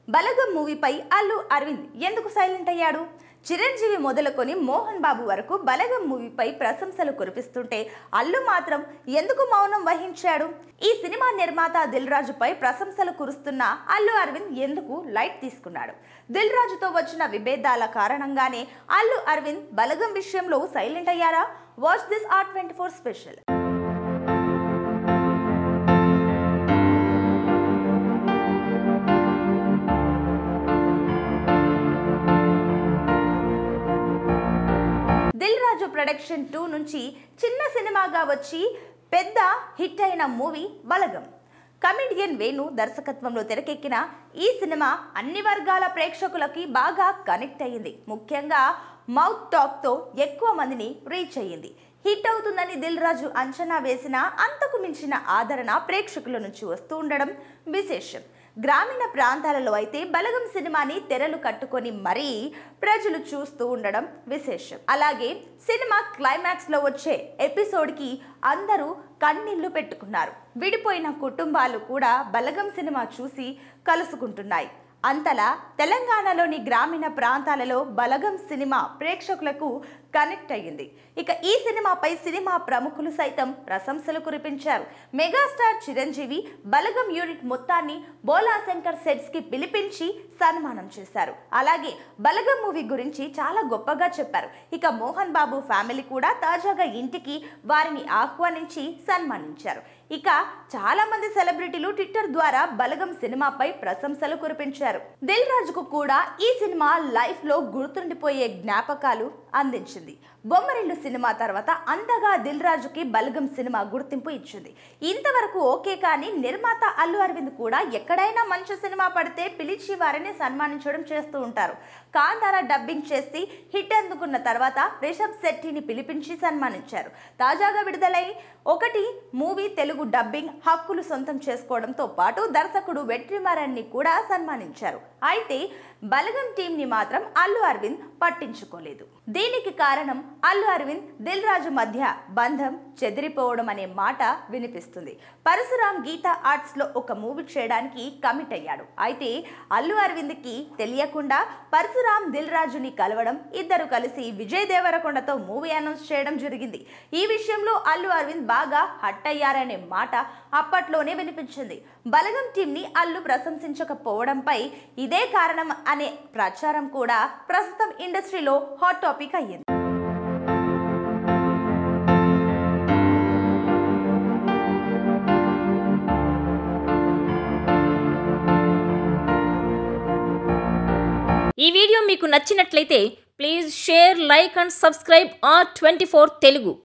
బలగం మూవీపై అల్లు అరవింద్ ఎందుకు సైలెంట్ అయ్యాడు చిరంజీవి మొదలుకొని మోహన్ బాబు వరకు బలగం మూవీపై ప్రశంసలు కురిపిస్తుంటే అల్లు మాత్రం ఎందుకు మౌనం వహించాడు ఈ సినిమా నిర్మాత దిల్ రాజుపై ప్రశంసలు కురుస్తున్న అల్లు అరవింద్ ఎందుకు లైట్ తీసుకున్నాడు దిల్ రాజుతో వచ్చిన విభేదాల కారణంగానే అల్లు అరవింద్ బలగం విషయంలో సైలెంట్ అయ్యారా watch this R twenty four special Dil Raju production two నుంచి చిన్న సినిమాగా వచ్చి పెద్ద హిట్ అయిన మూవీ బలగం కమెడియన్ వేణు దర్శకత్వంలో తెరకెక్కిన ఈ సినిమా అన్ని వర్గాల ప్రేక్షకులకి బాగా కనెక్ట్ అయ్యింది ముఖ్యంగా మౌత్ టాక్తో ఎక్కువ మందిని రీచ్ అయ్యింది హిట్ అవుతుందని దిల్ రాజు అంచనా వేసిన అంతకు మించిన ఆదరణ ప్రేక్షకుల నుంచి వస్తూ ఉండడం విశేషం గ్రామీణ ప్రాంతాలలో అయితే బలగం సినిమాని తెరలు కట్టుకొని మరీ ప్రజలు చూస్తూ ఉండడం విశేషం అలాగే సినిమా క్లైమాక్స్ లో వచ్చే ఎపిసోడ్ కి అందరూ కన్నీళ్లు పెట్టుకున్నారు విడిపోయిన కుటుంబాలు కూడా బలగం సినిమా చూసి కలుసుకుంటున్నాయి అంతలా తెలంగాణలోని గ్రామీణ ప్రాంతాలలో బలగం సినిమా ప్రేక్షకులకు కనెక్ట్ అయ్యింది ఇక ఈ సినిమాపై సినిమా ప్రముఖులు సైతం ప్రశంసలు కురిపించారు మెగాస్టార్ చిరంజీవి బలగం యూనిట్ మొత్తాన్ని బోలా శంకర్ సెట్స్ కి పిలిపించి సన్మానం చేశారు అలాగే బలగం మూవీ గురించి చాలా గొప్పగా చెప్పారు ఇక మోహన్ బాబు ఫ్యామిలీ కూడా తాజాగా ఇంటికి వారిని ఆహ్వానించి సన్మానించారు ఇక చాలా మంది సెలబ్రిటీలు ట్విట్టర్ ద్వారా బలగం సినిమాపై ప్రశంసలు కురిపించారు దిల్ రాజుకు కూడా ఈ సినిమా లైఫ్ లో గుర్తుండిపోయే జ్ఞాపకాలు అందించింది బొమ్మరిల్లు సినిమా తర్వాత అంతగా దిల్ రాజుకి బలగం సినిమా గుర్తింపు ఇచ్చింది ఇంతవరకు ఓకే కానీ నిర్మాత అల్లు అరవింద్ కూడా ఎక్కడైనా మంచి సినిమా పడితే పిలిచి వారిని సన్మానించడం చేస్తూ ఉంటారు కాంతార డబ్బింగ్ చేసి హిట్ అందుకున్న తర్వాత రిషబ్ శెట్టిని పిలిపించి సన్మానించారు తాజాగా విడుదలై ఒకటి మూవీ తెలుగు డబ్బింగ్ హక్కులు సొంతం చేసుకోవడంతో పాటు దర్శకుడు వెట్రిమారన్ని కూడా సన్మానించారు అయితే బలగం టీం ని మాత్రం అల్లు అరవింద్ పట్టించుకోలేదు దీనికి కారణం అల్లు అరవింద్ దిల్ రాజు మధ్య బంధం చెదిరిపోవడం అనే మాట వినిపిస్తుంది పరశురాం గీతా ఆర్ట్స్ లో ఒక మూవీ చేయడానికి కమిట్ అయ్యాడు అయితే అల్లు అరవింద్ కి తెలియకుండా పరశురాం దిల్ రాజుని కలవడం ఇద్దరు కలిసి విజయ్ దేవరకొండతో మూవీ అనౌన్స్ చేయడం జరిగింది ఈ విషయంలో అల్లు అరవింద్ బాగా హట్ అయ్యారనే మాట అప్పట్లోనే వినిపించింది బలగం టీం ని అల్లు ప్రశంసించకపోవడంపై ఇదే కారణం అనే ప్రచారం కూడా ప్రస్తుతం ఇండస్ట్రీలో హాట్ టాపిక్ అయ్యింది ఈ వీడియో మీకు నచ్చినట్లయితే please share like and subscribe R twenty Telugu